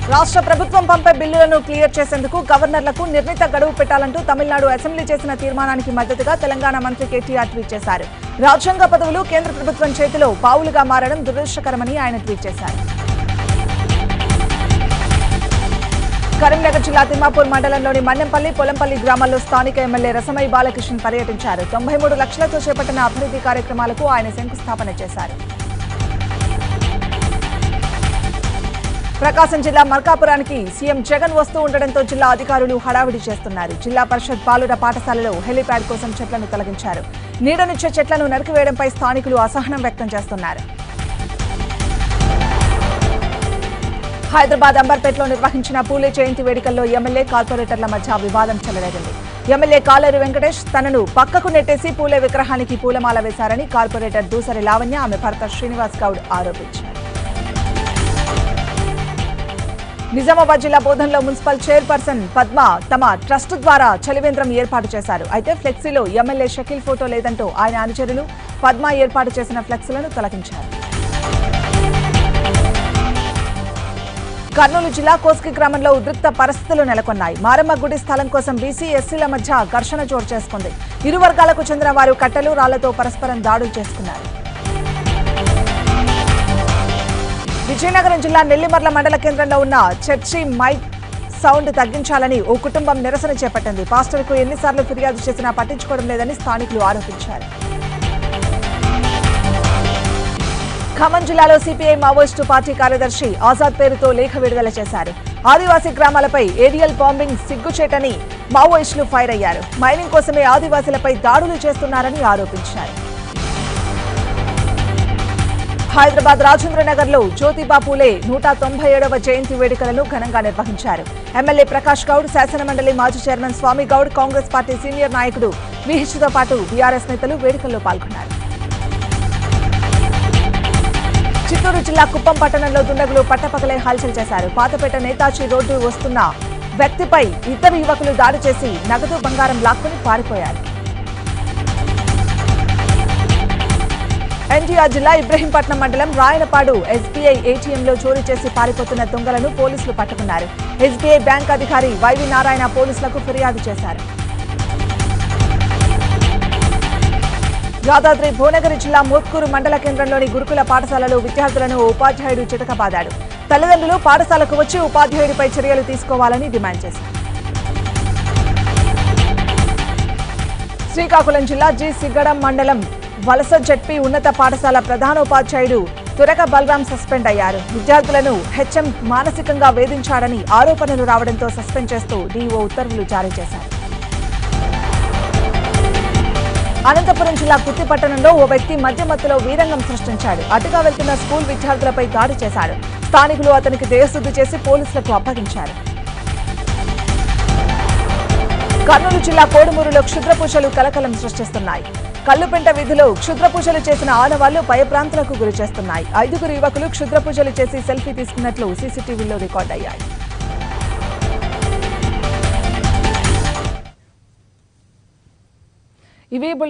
రాష్ట్ర ప్రభుత్వం పంపే బిల్లులను క్లియర్ చేసేందుకు గవర్నర్లకు నిర్ణీత గడువు పెట్టాలంటూ తమిళనాడు అసెంబ్లీ చేసిన తీర్మానానికి మద్దతుగా తెలంగాణ మంత్రి కేటీఆర్ ట్వీట్ చేశారు రాజ్యాంగ పదవులు కేంద్ర ప్రభుత్వం చేతిలో పావులుగా మారడం దురదృష్టకరమని ఆయన ట్వీట్ చేశారు కరీంనగర్ జిల్లా తిమ్మాపూర్ మండలంలోని మన్నెంపల్లి పొలంపల్లి గ్రామాల్లో స్థానిక ఎమ్మెల్యే రసమై బాలకృష్ణ పర్యటించారు తొంభై మూడు లక్షలతో చేపట్టిన అభివృద్ధి కార్యక్రమాలకు ఆయన శంకుస్థాపన చేశారు ప్రకాశం జిల్లా మర్కాపురానికి సీఎం జగన్ వస్తూ ఉండడంతో జిల్లా అధికారులు హడావిడి చేస్తున్నారు జిల్లా పరిషత్ బాలుర పాఠశాలలో హెలీప్యాడ్ కోసం చెట్లను తొలగించారు నీడనిచ్చే చెట్లను నరికివేయడంపై స్థానికులు అసహనం వ్యక్తం చేస్తున్నారు హైదరాబాద్ అంబర్పేటలో నిర్వహించిన పూలే జయంతి వేడుకల్లో ఎమ్మెల్యే కార్పొరేటర్ల మధ్య వివాదం చెలరేగింది ఎమ్మెల్యే కాలేరు వెంకటేష్ తనను పక్కకు నెట్టేసి పూలే విగ్రహానికి పూలమాల వేశారని కార్పొరేటర్ దూసరి లావణ్య ఆమె భర్త శ్రీనివాస్ గౌడ్ ఆరోపించారు నిజామాబాద్ జిల్లా బోధన్లో మున్సిపల్ చైర్పర్సన్ పద్మ తమ ట్రస్ట్ ద్వారా చలివేంద్రం ఏర్పాటు చేశారు అయితే ఫ్లెక్సీలో ఎమ్మెల్యే షకీల్ ఫోటో లేదంటూ ఆయన అనుచరులు పద్మ ఏర్పాటు చేసిన ఫ్లెక్సీలను తొలగించారు కర్నూలు జిల్లా కోస్కి గ్రామంలో ఉద్రిక్త పరిస్థితులు నెలకొన్నాయి మారమ్మ గుడి స్థలం కోసం బీసీ ఎస్సీల మధ్య ఘర్షణ చోటు చేసుకుంది ఇరు వర్గాలకు చెందిన వారు కట్టెలు రాళ్లతో పరస్పరం దాడులు చేసుకున్నారు విజయనగరం జిల్లా నెల్లిమర్ల మండల కేంద్రంలో ఉన్న చర్చి మైక్ సౌండ్ తగ్గించాలని ఓ కుటుంబం నిరసన చేపట్టింది పాస్టర్కు ఎన్నిసార్లు ఫిర్యాదు చేసినా పట్టించుకోవడం లేదని స్థానికులు ఆరోపించారు ఖమ్మం జిల్లాలో సిపిఐ మావోయిస్టు పార్టీ కార్యదర్శి ఆజాద్ పేరుతో లేఖ విడుదల చేశారు ఆదివాసీ గ్రామాలపై ఏరియల్ బాంబింగ్ సిగ్గుచేటని మావోయిస్టులు ఫైర్ అయ్యారు మైనింగ్ కోసమే ఆదివాసీలపై దాడులు చేస్తున్నారని ఆరోపించారు హైదరాబాద్ రాజేంద్ర నగర్ లో జ్యోతిబా పూలే నూట తొంభై ఏడవ జయంతి వేడుకలను ఘనంగా నిర్వహించారు ఎమ్మెల్యే ప్రకాష్ గౌడ్ శాసనమండలి మాజీ chairman Swamy Goud Congress party senior నాయకుడు విహిచ్తో పాటు బీఆర్ఎస్ నేతలు వేడుకల్లో పాల్గొన్నారు చిత్తూరు జిల్లా కుప్పం పట్టణంలో దుండగులు పట్టపగలే హల్చల్ చేశారు పాతపేట నేతాజీ రోడ్డు వస్తున్న వ్యక్తిపై ఇద్దరు యువకులు దాడి చేసి నగదు బంగారం లాక్కుని పారిపోయారు ఎన్టీఆర్ జిల్లా ఇబ్రహీంపట్నం మండలం రాయనపాడు ఎస్బీఐ ఏటీఎంలో చోరీ చేసి పారిపోతున్న దొంగలను పోలీసులు పట్టుకున్నారు ఎస్బీఐ బ్యాంక్ అధికారి వైవి నారాయణ పోలీసులకు ఫిర్యాదు చేశారు యాదాద్రి భువనగిరి జిల్లా మోత్కూరు మండల కేంద్రంలోని గురుకుల పాఠశాలలో విద్యార్థులను ఓ ఉపాధ్యాయుడు చితకబాదాడు తల్లిదండ్రులు పాఠశాలకు వచ్చి ఉపాధ్యాయుడిపై చర్యలు తీసుకోవాలని డిమాండ్ చేశారు శ్రీకాకుళం జిల్లా జి సిగ్గడం మండలం వలస జడ్పీ ఉన్నత పాఠశాల ప్రధానోపాధ్యాయుడు తురక బలరాం సస్పెండ్ అయ్యారు విద్యార్థులను హెచ్ఎం మానసికంగా వేధించాడని ఆరోపణలు రావడంతో సస్పెండ్ చేస్తూ డీఓ ఉత్తర్వులు జారీ చేశారు అనంతపురం జిల్లా కుత్తి పట్టణంలో ఓ వ్యక్తి మధ్య మత్తులో వీరంగం సృష్టించాడు అటుగా వెళ్తున్న స్కూల్ విద్యార్థులపై దాడి చేశాడు స్థానికులు అతనికి దేహశుద్ధి చేసి పోలీసులకు అప్పగించారు కర్నూలు జిల్లా కోడుమూరులో క్షుద్ర పూజలు కలకలం సృష్టిస్తున్నాయి కల్లుపెంట వీధిలో క్షుద్ర పూజలు చేసిన ఆనవాళ్లు భయప్రాంతులకు గురి చేస్తున్నాయి ఐదుగురు యువకులు క్షుద్ర పూజలు చేసి సెల్ఫీ తీసుకున్నట్లు సీసీటీవీలో రికార్డ్ అయ్యాయి ఇవి